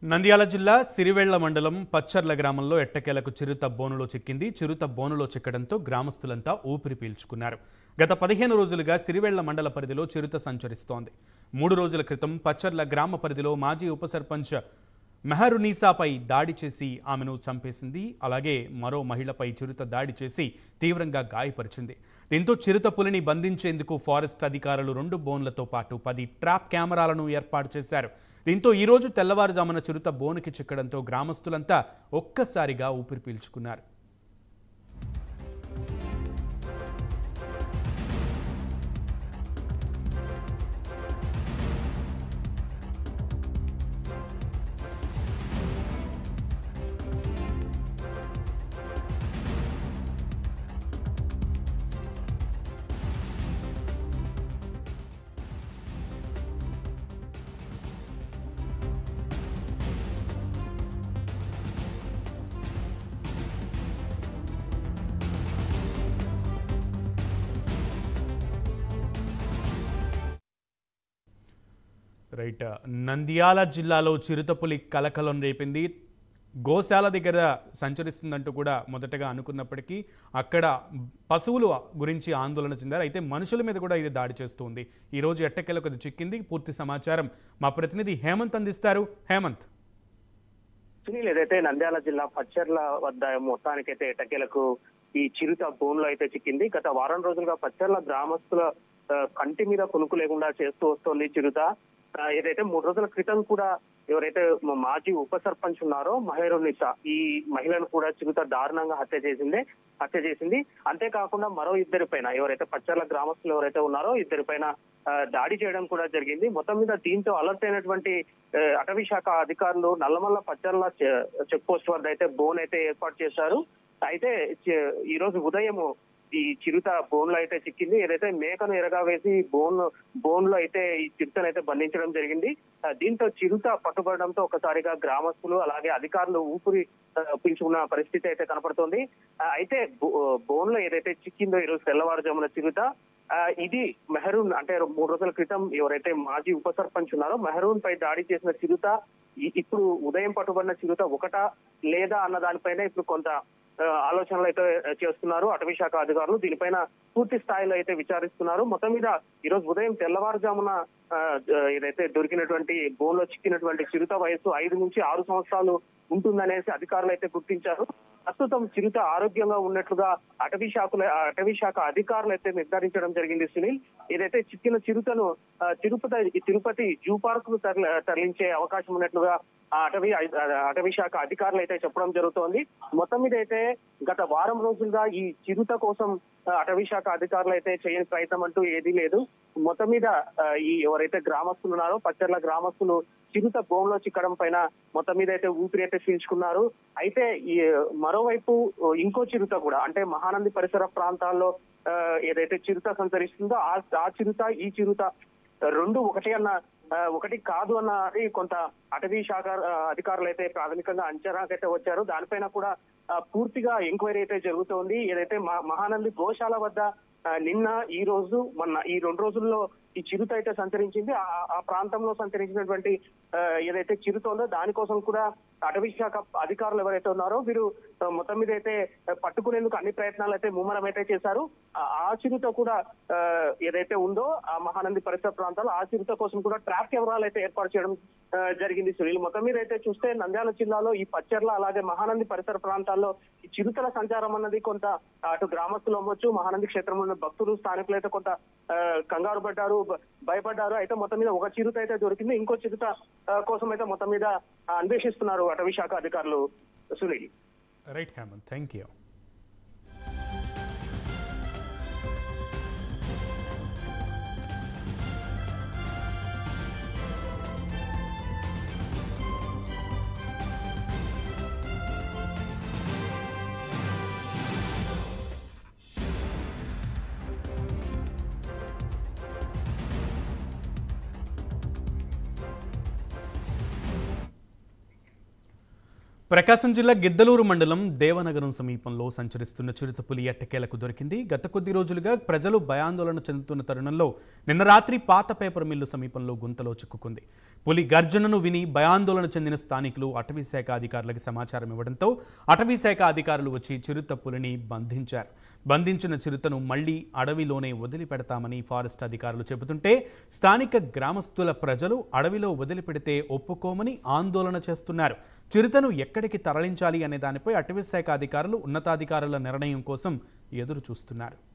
నంద్యాల జిల్లా సిరివెళ్ల మండలం పచ్చర్ల గ్రామంలో ఎట్టకేలకు చిరుత బోనులో చిక్కింది చిరుత బోనులో చిక్కడంతో గ్రామస్తులంతా ఊపిరి పీల్చుకున్నారు గత పదిహేను రోజులుగా సిరివెళ్ల మండల పరిధిలో చిరుత సంచరిస్తోంది మూడు రోజుల క్రితం పచ్చర్ల గ్రామ పరిధిలో మాజీ ఉప సర్పంచ్ మెహరునీసాపై దాడి చేసి ఆమెను చంపేసింది అలాగే మరో మహిళపై చిరుత దాడి చేసి తీవ్రంగా గాయపరిచింది దీంతో చిరుత పులిని బంధించేందుకు ఫారెస్ట్ అధికారులు రెండు బోన్లతో పాటు పది ట్రాప్ కెమెరాలను ఏర్పాటు చేశారు దీంతో ఈరోజు తెల్లవారుజామున చిరుత బోనుకి చిక్కడంతో గ్రామస్తులంతా ఒక్కసారిగా ఊపిరి పీల్చుకున్నారు రైట్ నంద్యాల జిల్లాలో చిరుతపులి కలకలం రేపింది గోశాల దగ్గర సంచరిస్తుందంటూ కూడా మొదటగా అనుకున్నప్పటికీ అక్కడ పశువులు గురించి ఆందోళన చెందారు అయితే మనుషుల మీద కూడా ఇది దాడి చేస్తుంది ఈరోజు ఎట్టకెలకు అది చిక్కింది పూర్తి సమాచారం మా ప్రతినిధి హేమంత్ అందిస్తారు హేమంత్ సునీల్ ఏదైతే నంద్యాల జిల్లా పచ్చర్ల వద్ద మొత్తానికైతే ఎటకేలకు ఈ చిరుత బోన్లో అయితే చిక్కింది గత వారం రోజులుగా పచ్చర్ల గ్రామస్తుల ఆ, కంటి మీద కొనుక్కు లేకుండా చేస్తూ వస్తోంది చిరుత ఆ, ఏదైతే మూడు రోజుల క్రితం కూడా ఎవరైతే మా మాజీ ఉప సర్పంచ్ ఉన్నారో మహేరునిసా ఈ మహిళను కూడా చిరుత దారుణంగా హత్య చేసింది హత్య చేసింది అంతేకాకుండా మరో ఇద్దరి పైన ఎవరైతే పచ్చర్ల గ్రామస్తులు ఎవరైతే ఉన్నారో ఇద్దరి పైన ఆ, దాడి చేయడం కూడా జరిగింది మొత్తం మీద దీంతో అలర్ట్ అయినటువంటి ఆ, అటవీ శాఖ అధికారులు నల్లమల్ల పచ్చర్ల చె- చెక్ పోస్ట్ వద్ద అయితే బోన్ అయితే ఏర్పాటు చేశారు అయితే చె- ఈ రోజు ఉదయం ఈ చిరుత బోన్ లో అయితే చిక్కింది ఏదైతే మేకను ఎరగా వేసి బోన్ బోన్ లో అయితే ఈ చిరుతను అయితే బంధించడం జరిగింది ఆ, దీంతో చిరుత పట్టుబడడంతో ఒకసారిగా గ్రామస్తులు అలాగే అధికారులు ఊపిరి ఆ, పీల్చుకున్న పరిస్థితి అయితే కనపడుతోంది ఆ, అయితే బోన్ లో ఏదైతే చిక్కిందో ఈ రోజు తెల్లవారుజామున చిరుత ఆ, ఇది మెహరూన్ అంటే మూడు రోజుల క్రితం ఎవరైతే మాజీ ఉప సర్పంచ్ ఉన్నారో మెహరూన్ పై దాడి చేసిన చిరుత ఇ- ఇప్పుడు ఉదయం పట్టుబడిన చిరుత ఒకటా లేదా అన్న దానిపైన ఇప్పుడు కొంత ఆ, ఆలోచనలు అయితే చేస్తున్నారు అటవీ శాఖ అధికారులు దీనిపైన పూర్తి స్థాయిలో అయితే విచారిస్తున్నారు మొత్తం మీద ఈ రోజు ఉదయం తెల్లవారుజామున ఆ, జ- ఏదైతే దొరికినటువంటి బోన్లో చిక్కినటువంటి చిరుత వయసు ఐదు నుంచి ఆరు సంవత్సరాలు ఉంటుందనేసి అధికారులు అయితే గుర్తించారు ప్రస్తుతం చిరుత ఆరోగ్యంగా ఉన్నట్లుగా అటవీ శాఖల అటవీ శాఖ అధికారులు అయితే నిర్ధారించడం జరిగింది సునీల్ ఏదైతే చిక్కిన చిరుతను ఆ, తిరుపతి తిరుపతి జూ పార్క్ కు తరలి తరలించే అవకాశం ఉన్నట్లుగా ఆ అటవీ ఆ, అటవీ శాఖ అధికారులు అయితే చెప్పడం జరుగుతోంది మొత్తం మీద అయితే గత వారం రోజులుగా ఈ చిరుత కోసం ఆ, అటవీ శాఖ అధికారులు అయితే చేయని ప్రయత్నం అంటూ ఏదీ లేదు మొత్తం మీద ఆ, ఈ ఎవరైతే గ్రామస్తులు ఉన్నారో పచ్చర్ల గ్రామస్తులు చిరుత బోన్లో చిక్కడం పైన మొత్తం మీద అయితే ఊపిరి అయితే పీల్చుకున్నారు అయితే ఈ మరోవైపు ఇంకో చిరుత కూడా అంటే మహానంది పరిసర ప్రాంతాల్లో ఆ, ఏదైతే చిరుత సంచరిస్తుందో ఆ ఆ చిరుత ఈ చిరుత రెండు ఒకటి అన్న ఆ, ఒకటి కాదు అన్నది కొంత అటవీ శాఖ ఆ, అధికారులు అయితే ప్రాథమికంగా అంచనాకైతే వచ్చారు దానిపైన కూడా ఆ, పూర్తిగా ఎంక్వైరీ అయితే జరుగుతోంది ఏదైతే మా- మహానంది గోశాల వద్ద ఆ, నిన్న ఈ రోజు మొన్న ఈ రెండు రోజుల్లో ఈ చిరుత అయితే సంచరించింది ఆ ఆ ప్రాంతంలో సంచరించినటువంటి ఆ, ఏదైతే చిరుత ఉందో దానికోసం కూడా అటవీ శాఖ అధికారులు ఎవరైతే ఉన్నారో వీరు ఆ, మొత్తం మీద అయితే పట్టుకునేందుకు అన్ని ప్రయత్నాలు అయితే ముమ్మరం అయితే చేశారు ఆ- ఆ చిరుత కూడా ఆ, ఏదైతే ఉందో ఆ మహానంది పరిసర ప్రాంతాల్లో ఆ చిరుత కోసం కూడా ట్రాప్ కెమెరాలు అయితే ఏర్పాటు చేయడం ఆ, జరిగింది సునీల్ మొత్తం మీద అయితే చూస్తే నంద్యాల జిల్లాలో ఈ పచ్చర్ల అలాగే మహానంది పరిసర ప్రాంతాల్లో ఈ చిరుతల సంచారం అన్నది కొంత అటు గ్రామస్తులు అవ్వచ్చు మహానంది క్షేత్రంలో ఉన్న భక్తులు స్థానికులు అయితే కొంత ఆ, కంగారు పడ్డారు భ- భయపడ్డారు అయితే మొత్తం మీద ఒక చిరుత అయితే దొరికింది ఇంకో చిరుత ఆ, కోసం అయితే మొత్తం మీద ఆ, అన్వేషిస్తున్నారు అటవీ శాఖ అధికారులు Sunil right Hemanth thank you Prakasam జిల్లా గిద్దలూరు మండలం దేవనగరం సమీపంలో సంచరిస్తున్న చిరుతపులి ఎట్టకేలకు దొరికింది గత కొద్ది రోజులుగా ప్రజలు భయాందోళన చెందుతున్న తరుణంలో నిన్న రాత్రి పాత పేపర్ మిల్లు సమీపంలో గుంతలో చిక్కుకుంది పులి గర్జనను విని భయాందోళన చెందిన స్థానికులు అటవీ శాఖ అధికారులకు సమాచారం ఇవ్వడంతో అటవీ శాఖ అధికారులు వచ్చి చిరుత పులిని బంధించారు బంధించిన చిరుతను మళ్లీ అడవిలోనే వదిలిపెడతామని ఫారెస్ట్ అధికారులు చెబుతుంటే స్థానిక గ్రామస్తుల ప్రజలు అడవిలో వదిలిపెడితే ఒప్పుకోమని ఆందోళన చేస్తున్నారు చిరుతను ఎక్కడికి తరలించాలి అనే దానిపై అటవీ శాఖ అధికారులు ఉన్నతాధికారుల నిర్ణయం కోసం ఎదురు చూస్తున్నారు